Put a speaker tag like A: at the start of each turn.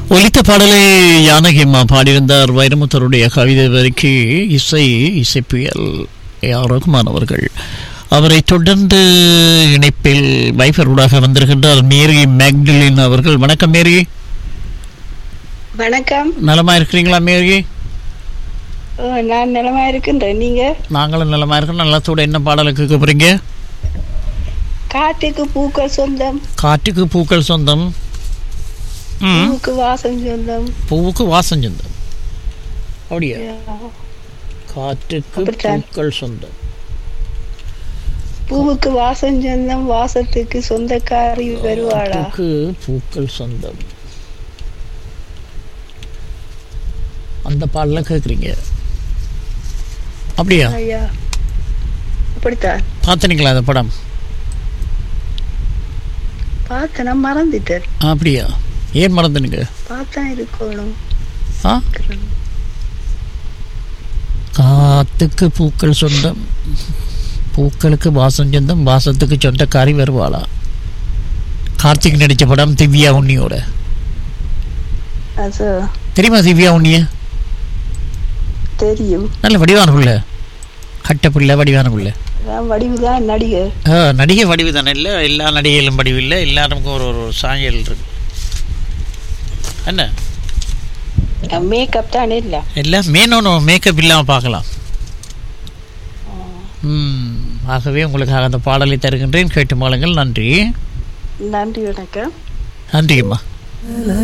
A: ஒலித்த பாடலை யானகிம்மா பாடியிருந்தார் வைரமுத்தருடைய கவிதை வரிக்கு இசை இசைப்பியல் ஏஆர் ரகுமான் அவர்கள் அவரை தொடர்ந்து இணைப்பில் வைஃபருடாக வந்திருக்கின்றார் மேரி மேக்டலின் அவர்கள் வணக்கம் மேரி
B: வணக்கம்
A: நலமா இருக்கிறீங்களா மேரி
B: ஓ, நான் நலமா இருக்கின்றேன் நீங்க
A: நாங்களும் நலமா இருக்கோம் நலத்தோட என்ன பாடலை கேட்க போறீங்க
B: காட்டுக்கு பூக்கள் சொந்தம்
A: காட்டுக்கு பூக்கள் சொந்தம் ம்
B: பூவுக்கு வாசம் சொந்தம்
A: பூவுக்கு வாசம் சொந்தம் அப்படியா காற்றுக்கு
B: அப்படித்தான்.
A: பூக்கள் சொந்தம்
B: பூவுக்கு வாசம் சொந்தம் வாசத்துக்கு சொந்தக்காரி வருவாளா
A: காற்றுக்கு பூக்கள் சொந்தம் அந்த பாடல கேக்குறீங்க அப்படியா
B: ஐயா அப்படித்தான்
A: பார்த்தனீங்களா அந்த படம்
B: பார்த்த நான் மறந்துட்டேன்
A: அப்படியா ஏன் மறந்துனுங்க
B: பார்த்தா இருக்கணும்
A: ஆ காத்துக்கு பூக்கள் சொந்தம் பூக்களுக்கு வாசம் சொந்தம் வாசத்துக்கு சொந்தக்காரி வருவாளா கார்த்திக் நடிச்ச படம் திவ்யா உன்னியோட
B: அது
A: தெரியுமா திவ்யா உன்னிய
B: தெரியும்
A: நல்ல வடிவான பிள்ளை கட்ட பிள்ளை வடிவான பிள்ளை
B: நான் வடிவுதான் நடிகர்
A: ஆ, நடிகை வடிவு தானே இல்லை எல்லா நடிகைகளும் வடிவு இல்லை எல்லாருக்கும் ஒரு ஒரு சாயல் இருக்கு என்ன
B: மேக்கப் தானே இல்ல
A: எல்லாம் மேனோனோ மேக்கப் இல்லாமல் பார்க்கலாம் ம் ஆகவே உங்களுக்காக அந்த பாடலை தருகின்றேன் கேட்டு மாளுங்கள் நன்றி
B: நன்றி வணக்கம்
A: நன்றிம்மா